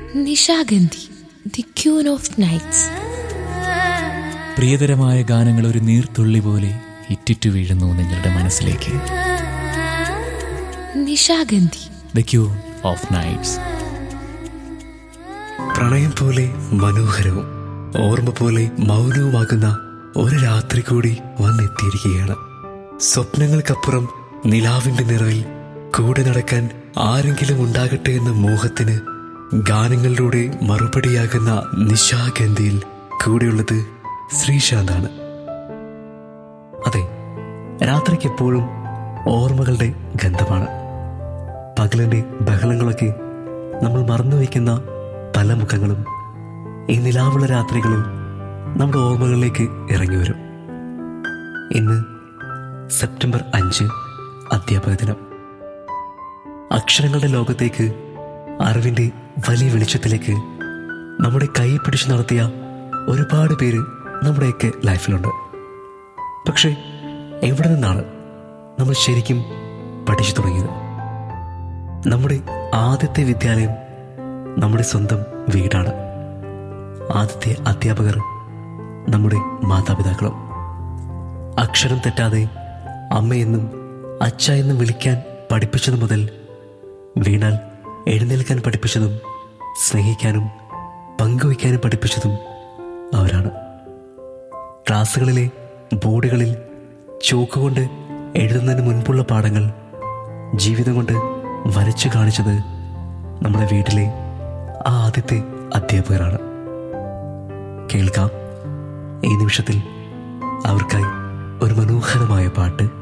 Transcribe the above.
Nishagandhi the queen of nights പ്രിയതരമായ ഗാനങ്ങൾ ഒരു നീർത്തുള്ളി പോലെ ഇറ്റിറ്റു വീഴുന്നു നിങ്ങളുടെ മനസ്സിലേക്ക് Nishagandhi the queen of nights പ്രണയം പോലെ മനോഹരവും ഓർമ്മ പോലെ മൗനവുമാകുന്ന ഒരു രാത്രി കൂടി വന്നെത്തിയിരിക്കുകയാണ് സ്വപ്നങ്ങൾക്കപ്പുറം നിലാവിന്റെ നിറവിൽ കൂടെ നടക്കാൻ ആരെങ്കിലും ഉണ്ടാകട്ടെ എന്ന മോഹത്തിന് ഗാനങ്ങളിലൂടെ മറുപടിയാകുന്ന നിശാഗന്ധിയിൽ കൂടെയുള്ളത് ശ്രീശാന്താണ് അതെ രാത്രിക്ക് എപ്പോഴും ഓർമ്മകളുടെ ഗന്ധമാണ് പകലിന്റെ ബഹളങ്ങളൊക്കെ നമ്മൾ മറന്നുവെക്കുന്ന പല മുഖങ്ങളും ഈ നിലാവുള്ള രാത്രികളിൽ നമ്മുടെ ഓർമ്മകളിലേക്ക് ഇറങ്ങി വരും ഇന്ന് സെപ്റ്റംബർ അഞ്ച് അധ്യാപക ദിനം അക്ഷരങ്ങളുടെ ലോകത്തേക്ക് അറിവിന്റെ വലിയ വെളിച്ചത്തിലേക്ക് നമ്മുടെ കൈ പിടിച്ചു നടത്തിയ ഒരുപാട് പേര് നമ്മുടെയൊക്കെ ലൈഫിലുണ്ട് പക്ഷേ എവിടെ നിന്നാണ് നമ്മൾ ശരിക്കും പഠിച്ചു തുടങ്ങിയത് നമ്മുടെ ആദ്യത്തെ വിദ്യാലയം നമ്മുടെ സ്വന്തം വീടാണ് ആദ്യത്തെ അധ്യാപകർ നമ്മുടെ മാതാപിതാക്കളും അക്ഷരം തെറ്റാതെ അമ്മയെന്നും അച്ഛ എന്നും വിളിക്കാൻ പഠിപ്പിച്ചതു മുതൽ വീണാൽ എഴുന്നേൽക്കാൻ പഠിപ്പിച്ചതും സ്നേഹിക്കാനും പങ്കുവയ്ക്കാനും പഠിപ്പിച്ചതും അവരാണ് ക്ലാസ്സുകളിലെ ബോർഡുകളിൽ ചോക്കുകൊണ്ട് എഴുതുന്നതിന് മുൻപുള്ള പാഠങ്ങൾ ജീവിതം കൊണ്ട് വരച്ചു കാണിച്ചത് നമ്മുടെ വീട്ടിലെ ആ ആദ്യത്തെ അധ്യാപകരാണ് കേൾക്കാം ഈ നിമിഷത്തിൽ അവർക്കായി ഒരു മനോഹരമായ പാട്ട്